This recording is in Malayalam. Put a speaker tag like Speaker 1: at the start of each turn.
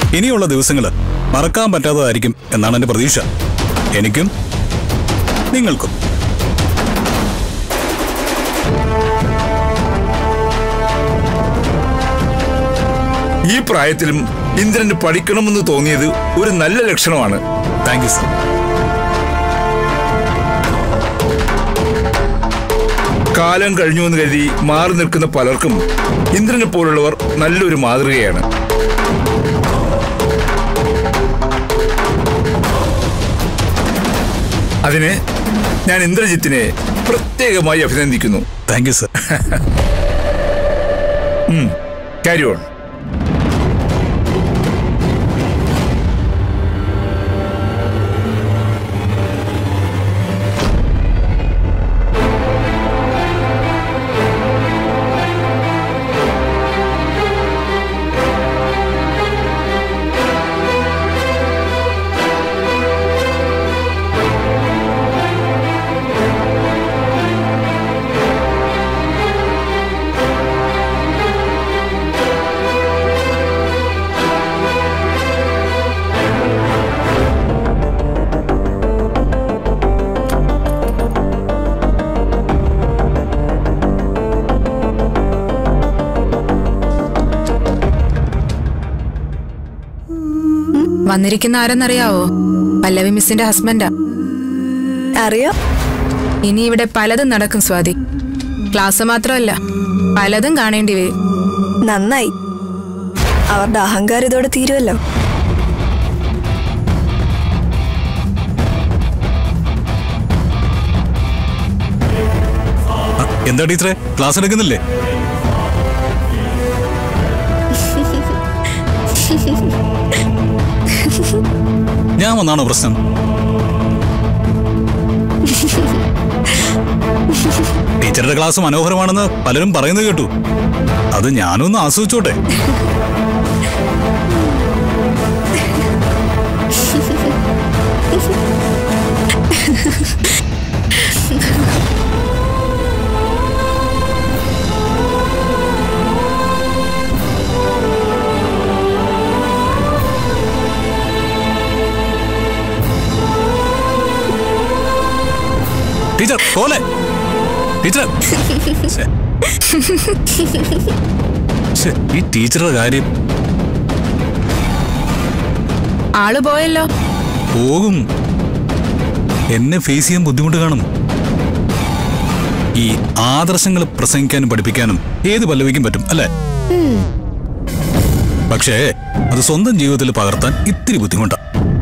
Speaker 1: ഇനിയുള്ള ദിവസങ്ങൾ മറക്കാൻ പറ്റാത്തതായിരിക്കും എന്നാണ് എന്റെ പ്രതീക്ഷ എനിക്കും നിങ്ങൾക്കും
Speaker 2: ഈ പ്രായത്തിലും ഇന്ദ്രന് പഠിക്കണമെന്ന് തോന്നിയത് ഒരു നല്ല ലക്ഷണമാണ്
Speaker 1: താങ്ക് യു സർ
Speaker 2: കാലം കഴിഞ്ഞുവെന്ന് കരുതി മാറി നിൽക്കുന്ന പലർക്കും ഇന്ദ്രനെ പോലുള്ളവർ നല്ലൊരു മാതൃകയാണ് അതിന് ഞാൻ ഇന്ദ്രജിത്തിനെ പ്രത്യേകമായി അഭിനന്ദിക്കുന്നു
Speaker 1: thank you sir
Speaker 2: carry on
Speaker 3: വന്നിരിക്കുന്ന ആരെന്നറിയാവോ പല്ലവി മിസ്സിന്റെ ഹസ്ബൻഡാ
Speaker 4: അറിയോ
Speaker 3: ഇനി ഇവിടെ പലതും നടക്കും സ്വാതി ക്ലാസ് മാത്രമല്ല പലതും കാണേണ്ടി വരും
Speaker 4: നന്നായി അവരുടെ അഹങ്കാരം ഇതോടെ തീരുമല്ലോ
Speaker 1: എന്താ ടീച്ചറെ ക്ലാസ് എടുക്കുന്നില്ലേ ഞാൻ വന്നാണോ പ്രശ്നം ടീച്ചറുടെ ക്ലാസ് മനോഹരമാണെന്ന് പലരും പറയുന്നത് കേട്ടു അത് ഞാനൊന്ന് ആസ്വദിച്ചോട്ടെ ടീച്ചർ പോലെ ടീച്ചർ ശ്ശെ. ശ്ശെ, ഈ ടീച്ചറുടെ കാര്യം
Speaker 3: ആള് പോയല്ലോ
Speaker 1: പോകും എന്നെ ഫേസ് ചെയ്യാൻ ബുദ്ധിമുട്ട് കാണും ഈ ആദർശങ്ങൾ പ്രസംഗിക്കാനും പഠിപ്പിക്കാനും ഏത് പല്ലവിക്കും പറ്റും അല്ലേ പക്ഷേ അത് സ്വന്തം ജീവിതത്തിൽ പകർത്താൻ ഇത്തിരി ബുദ്ധിമുട്ടാ